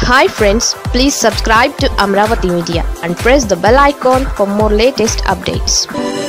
hi friends please subscribe to Amaravati media and press the bell icon for more latest updates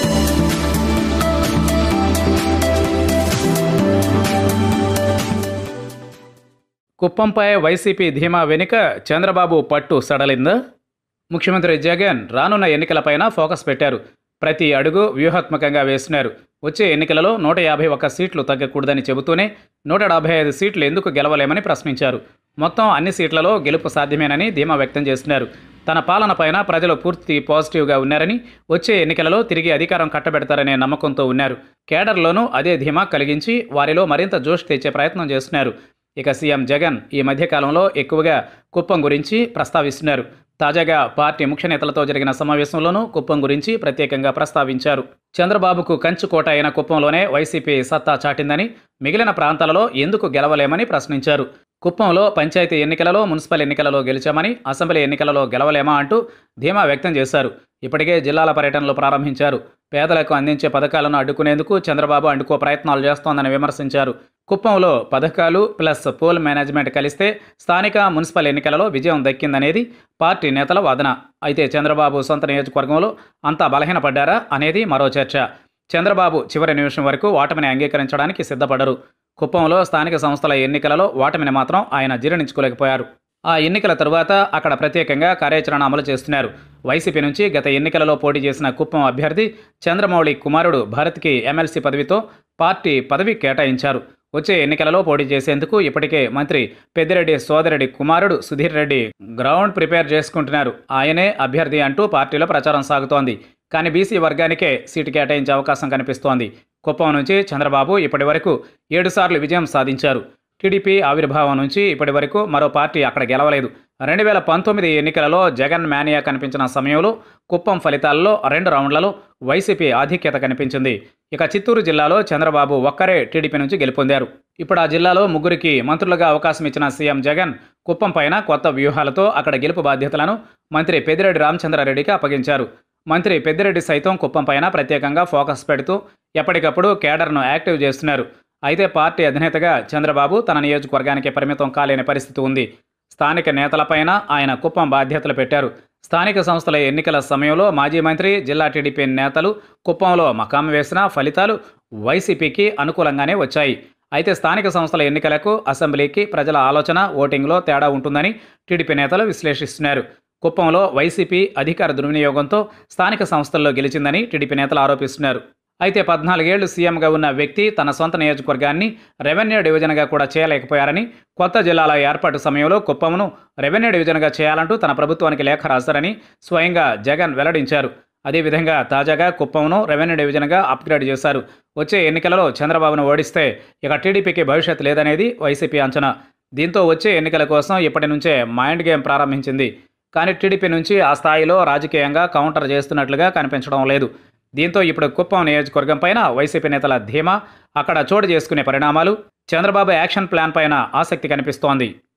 కుప్పంపై వైసీపీ ధీమా వెనుక చంద్రబాబు పట్టు సడలిందా ముఖ్యమంత్రి జగన్ రానున్న ఎన్నికలపైన ఫోకస్ పెట్టారు ప్రతి అడుగు వ్యూహాత్మకంగా వేస్తున్నారు వచ్చే ఎన్నికలలో నూట యాభై ఒక్క సీట్లు తగ్గకూడదని చెబుతూనే నూట డెబ్బై ఐదు సీట్లు ఎందుకు గెలవలేమని ప్రశ్నించారు మొత్తం అన్ని సీట్లలో గెలుపు సాధ్యమేనని ధీమా వ్యక్తం చేస్తున్నారు తన పాలన పైన ప్రజలు పూర్తి పాజిటివ్గా ఉన్నారని వచ్చే ఎన్నికలలో తిరిగి అధికారం కట్టబెడతారనే నమ్మకంతో ఉన్నారు కేడర్లోనూ అదే ధీమా కలిగించి వారిలో మరింత జోష్ తెచ్చే ప్రయత్నం చేస్తున్నారు ఇక సీఎం జగన్ ఈ మధ్యకాలంలో ఎక్కువగా కుప్పం గురించి ప్రస్తావిస్తున్నారు తాజాగా పార్టీ ముఖ్య నేతలతో జరిగిన సమావేశంలోనూ కుప్పం గురించి ప్రత్యేకంగా ప్రస్తావించారు చంద్రబాబుకు కంచుకోట అయిన కుప్పంలోనే వైసీపీ సత్తా చాటిందని మిగిలిన ప్రాంతాలలో ఎందుకు గెలవలేమని ప్రశ్నించారు కుప్పంలో పంచాయతీ ఎన్నికలలో మున్సిపల్ ఎన్నికలలో గెలిచామని అసెంబ్లీ ఎన్నికలలో గెలవలేమా అంటూ ధీమా వ్యక్తం చేశారు ఇప్పటికే జిల్లాల పర్యటనలు ప్రారంభించారు పేదలకు అందించే పథకాలను అడ్డుకునేందుకు చంద్రబాబు అడ్డుకో ప్రయత్నాలు చేస్తోందని విమర్శించారు కుప్పంలో పథకాలు ప్లస్ పోల్ మేనేజ్మెంట్ కలిస్తే స్థానిక మున్సిపల్ ఎన్నికలలో విజయం దక్కిందనేది పార్టీ నేతల వాదన అయితే చంద్రబాబు సొంత నియోజకవర్గంలో అంతా బలహీనపడ్డారా అనేది మరో చర్చ చంద్రబాబు చివరి నిమిషం వరకు ఓటమిని అంగీకరించడానికి సిద్ధపడరు కుప్పంలో స్థానిక సంస్థల ఎన్నికలలో ఓటమిని మాత్రం ఆయన జీర్ణించుకోలేకపోయారు ఆ ఎన్నికల తరువాత అక్కడ ప్రత్యేకంగా కార్యాచరణ అమలు చేస్తున్నారు వైసీపీ నుంచి గత ఎన్నికలలో పోటీ చేసిన కుప్పం అభ్యర్థి చంద్రమౌళి కుమారుడు భరత్కి ఎమ్మెల్సీ పదవితో పార్టీ పదవి కేటాయించారు వచ్చే ఎన్నికలలో పోటీ చేసేందుకు ఇప్పటికే మంత్రి పెద్దిరెడ్డి సోదరెడ్డి కుమారుడు సుధీర్ రెడ్డి గ్రౌండ్ ప్రిపేర్ చేసుకుంటున్నారు ఆయనే అభ్యర్థి అంటూ పార్టీలో ప్రచారం సాగుతోంది కానీ బీసీ వర్గానికే సీటు కేటాయించే అవకాశం కనిపిస్తోంది కుప్పం నుంచి చంద్రబాబు ఇప్పటి వరకు ఏడుసార్లు విజయం సాధించారు టీడీపీ ఆవిర్భావం నుంచి ఇప్పటి వరకు మరో పార్టీ అక్కడ గెలవలేదు రెండు వేల పంతొమ్మిది ఎన్నికలలో జగన్ మేనియా కనిపించిన సమయంలో కుప్పం ఫలితాల్లో రెండు రౌండ్లలో వైసీపీ ఆధిక్యత కనిపించింది ఇక చిత్తూరు జిల్లాలో చంద్రబాబు ఒక్కరే టీడీపీ నుంచి గెలుపొందారు ఇప్పుడు ఆ జిల్లాలో ముగ్గురికి మంత్రులుగా అవకాశం ఇచ్చిన సీఎం జగన్ కుప్పం పైన కొత్త వ్యూహాలతో అక్కడ గెలుపు బాధ్యతలను మంత్రి పెద్దిరెడ్డి రామచంద్రారెడ్డికి అప్పగించారు మంత్రి పెద్దిరెడ్డి సైతం కుప్పం పైన ప్రత్యేకంగా ఫోకస్ పెడుతూ ఎప్పటికప్పుడు కేడర్ను యాక్టివ్ చేస్తున్నారు అయితే పార్టీ అధినేతగా చంద్రబాబు తన నియోజకవర్గానికి పరిమితం కాలేని పరిస్థితి ఉంది స్థానిక నేతలపైన ఆయన కుప్పం బాధ్యతలు పెట్టారు స్థానిక సంస్థల ఎన్నికల సమయంలో మాజీ మంత్రి జిల్లా టీడీపీ నేతలు కుప్పంలో మకాం వేసిన ఫలితాలు వైసీపీకి అనుకూలంగానే వచ్చాయి అయితే స్థానిక సంస్థల ఎన్నికలకు అసెంబ్లీకి ప్రజల ఆలోచన ఓటింగ్లో తేడా ఉంటుందని టీడీపీ నేతలు విశ్లేషిస్తున్నారు కుప్పంలో వైసీపీ అధికార దుర్వినియోగంతో స్థానిక సంస్థల్లో గెలిచిందని టీడీపీ నేతలు ఆరోపిస్తున్నారు అయితే పద్నాలుగేళ్లు సీఎంగా ఉన్న వ్యక్తి తన సొంత నియోజకవర్గాన్ని రెవెన్యూ డివిజన్గా కూడా చేయలేకపోయారని కొత్త జిల్లాల ఏర్పాటు సమయంలో కుప్పంను రెవెన్యూ డివిజన్గా చేయాలంటూ తన ప్రభుత్వానికి లేఖ రాశారని స్వయంగా జగన్ వెల్లడించారు అదేవిధంగా తాజాగా కుప్పంను రెవెన్యూ డివిజన్గా అప్గ్రేడ్ చేశారు వచ్చే ఎన్నికలలో చంద్రబాబును ఓడిస్తే ఇక టీడీపీకి భవిష్యత్ లేదనేది వైసీపీ అంచనా దీంతో వచ్చే ఎన్నికల కోసం ఇప్పటి నుంచే మైండ్ గేమ్ ప్రారంభించింది కానీ టీడీపీ నుంచి ఆ స్థాయిలో రాజకీయంగా కౌంటర్ చేస్తున్నట్లుగా కనిపించడం లేదు దీంతో ఇప్పుడు కుప్పం నియోజకవర్గం పైన వైసీపీ నేతల ధీమా అక్కడ చోటు చేసుకునే పరిణామాలు చంద్రబాబు యాక్షన్ ప్లాన్ పైన ఆసక్తి కనిపిస్తోంది